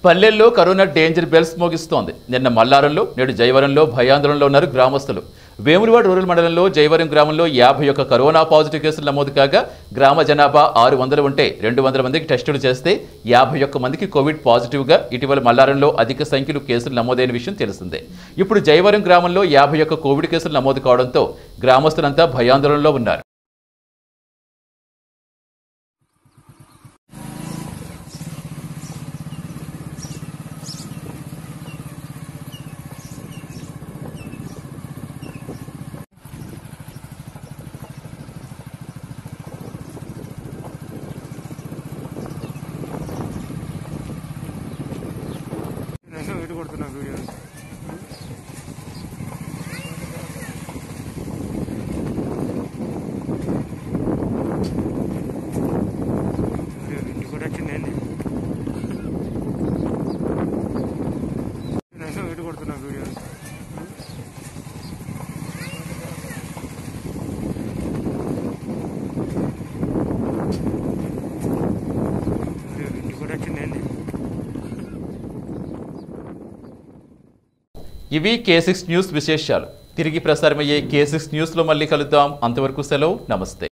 పల్లెల్లో corona danger bells మోగిస్తోంది నిన్న మల్లారంలో నేడు జయవరంలో భయాందోళనలో ఉన్నారు గ్రామస్తులు వేములవాడ రూరల్ మండలంలో జయవరం గ్రామంలో యాభై ఒక్క కరోనా పాజిటివ్ కేసులు నమోదు కాగా గ్రామ జనాభా ఆరు వందలు ఉంటే రెండు వందల మందికి టెస్టులు చేస్తే యాభై ఒక్క మందికి కోవిడ్ పాజిటివ్గా ఇటీవల మల్లారంలో అధిక సంఖ్యలో కేసులు నమోదైన విషయం తెలిసిందే ఇప్పుడు జయవరం గ్రామంలో యాభై ఒక్క కోవిడ్ కేసులు నమోదు కావడంతో గ్రామస్తులంతా భయాందోళనలో ఉన్నారు నేను వీడియో కొడుతున్నా వీడియో ఇంటి కూడా వచ్చిందండి నేను వీడియో కొడుతున్నా వీడియో ఇంటి కూడా వచ్చిందండి ఇవి కే సిక్స్ న్యూస్ విశేషాలు తిరిగి ప్రసారమయ్యే కే సిక్స్ న్యూస్లో మళ్ళీ కలుద్దాం అంతవరకు సెలవు నమస్తే